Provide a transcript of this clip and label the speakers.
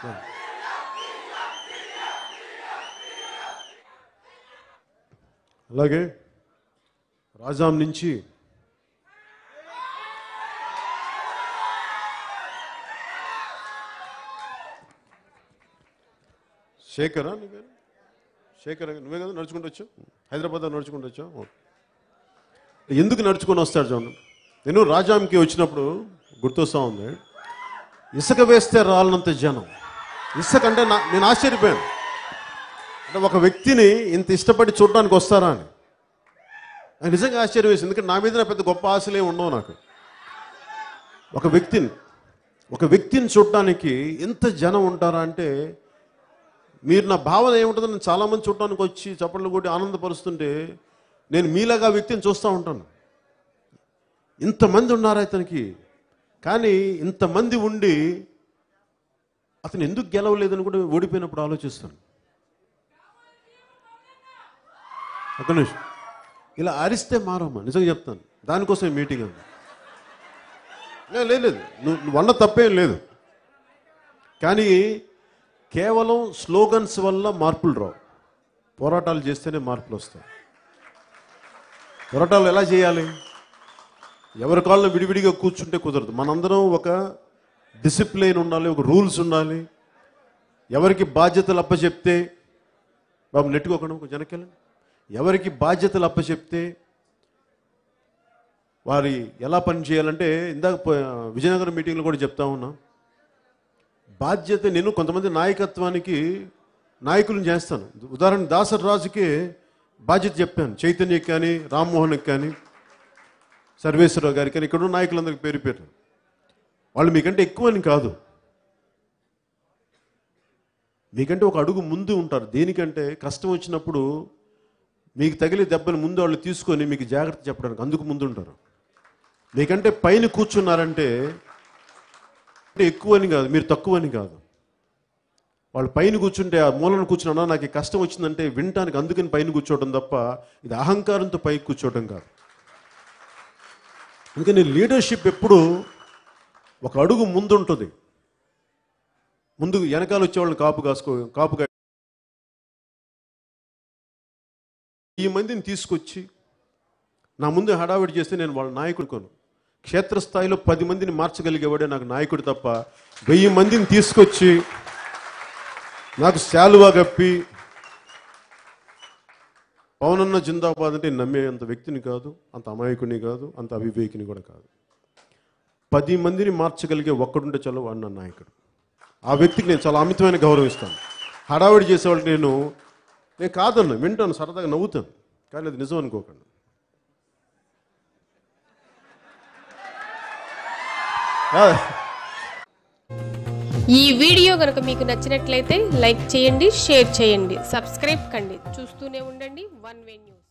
Speaker 1: అలాగే రాజాం నుంచి శేఖరా నీ పేరు శేఖర్ నువ్వే కదా నడుచుకుంటూ వచ్చావు హైదరాబాద్ నడుచుకుంటూ వచ్చావు ఓకే. ఎందుకు నడుచుకొని వస్తాడు చూడండి నేను రాజాంకి వచ్చినప్పుడు గుర్తొస్తా ఉంది ఇసుక వేస్తే రాలనంత జనం ఇసుక అంటే నా నేను ఆశ్చర్యపోయాను అంటే ఒక వ్యక్తిని ఇంత ఇష్టపడి చూడడానికి వస్తారా అని నాకు నిజంగా ఆశ్చర్యం వేసింది ఎందుకంటే నా మీద నా పెద్ద గొప్ప ఆశలే ఉండవు నాకు ఒక వ్యక్తిని ఒక వ్యక్తిని చూడటానికి ఎంత జనం ఉంటారా అంటే మీరు నా భావన ఏముంటుందో నేను చాలామంది చూడటానికి వచ్చి చప్పట్లు కొట్టి ఆనందపరుస్తుంటే నేను మీలాగా ఆ వ్యక్తిని చూస్తూ ఉంటాను ఇంతమంది ఉన్నారా ఇతనికి కానీ ఇంతమంది ఉండి అతను ఎందుకు గెలవలేదని కూడా ఓడిపోయినప్పుడు ఆలోచిస్తాను ఒక నిమిషం ఇలా అరిస్తే మారమ్మా నిజంగా చెప్తాను దానికోసం ఈ మీటింగ్ అండి లే- లేదు లేదు నువ్వు నువ్వు అన్న తప్పేం లేదు కానీ కేవలం స్లోగన్స్ వల్ల మార్పులు రావు పోరాటాలు చేస్తేనే మార్పులు వస్తాయి పోరాటాలు ఎలా చేయాలి ఎవరి కాళ్ళు విడివిడిగా కూర్చుంటే కుదరదు మనందరం ఒక డిసిప్లిన్ ఉండాలి ఒక రూల్స్ ఉండాలి ఎవరికి బాధ్యతలు అప్పచెప్తే బాబు నెట్టుకోకుండా ఒక జనకెళ్ళండి ఎవరికి బాధ్యతలు అప్పచెప్తే వారి ఎలా పని చేయాలంటే ఇందాక ప- విజయనగరం మీటింగ్లో కూడా చెప్తా ఉన్నా బాధ్యత నేను కొంతమంది నాయకత్వానికి నాయకులను చేస్తాను ఉదాహరణ దాసరి రాజుకి బాధ్యత చెప్పాను చైతన్యకి కానీ రామ్మోహన్కి కానీ సర్వేశ్వరరావు గారికి కానీ ఇక్కడ ఉన్న నాయకులందరికీ పేరు పేరు వాళ్ళు మీకంటే ఎక్కువ అని కాదు మీకంటే ఒక అడుగు ముందు ఉంటారు దేనికంటే కష్టం వచ్చినప్పుడు మీకు తగిలే దెబ్బను ముందు వాళ్ళు తీసుకొని మీకు జాగ్రత్త చెప్పడానికి అందుకు ముందు ఉంటారు మీకంటే పైన కూర్చున్నారంటే అంటే ఎక్కువ అని కాదు మీరు తక్కువ అని కాదు వాళ్ళు పైన కూర్చుంటే ఆ మూలను కూర్చున్నా నాకు ఈ కష్టం వచ్చిందంటే వినటానికి అందుకని పైన కూర్చోవడం తప్ప ఇది అహంకారంతో పైకి కూర్చోవడం కాదు అందుకని లీడర్షిప్ ఎప్పుడు ఒక అడుగు ముందు ఉంటుంది ముందు వెనకాల వచ్చేవాళ్ళని కాపు కాసుకో కాపు కా- ఈ మందిని తీసుకొచ్చి నా ముందు హడావిడి చేస్తే నేను వాళ్ళ నాయకుడు కొను క్షేత్రస్థాయిలో పది మందిని మార్చగలిగేవాడే నాకు నాయకుడు తప్ప వెయ్యి మందిని తీసుకొచ్చి నాకు శాలువా కప్పి పవనన్న జిందాబాద్ అంటే నమ్మే అంత వ్యక్తిని కాదు అంత అమాయకుని కాదు అంత అవివేకిని కూడా కాదు పది మందిని మార్చగలిగే ఒక్కడుంటే చాలు వాడు నా నాయకుడు ఆ వ్యక్తికి నేను చాలా అమితమైన గౌరవిస్తాను హడావిడి చేసేవాళ్ళకి నేను నేను కాదన్నా వింటాను సరదాగా నవ్వుతాను కానీ అది నిజం అనుకోకండి ఆ,
Speaker 2: ఈ వీడియో కనుక మీకు నచ్చినట్లయితే లైక్ చేయండి షేర్ చేయండి సబ్స్క్రైబ్ కండి చూస్తూనే ఉండండి వన్ వే న్యూస్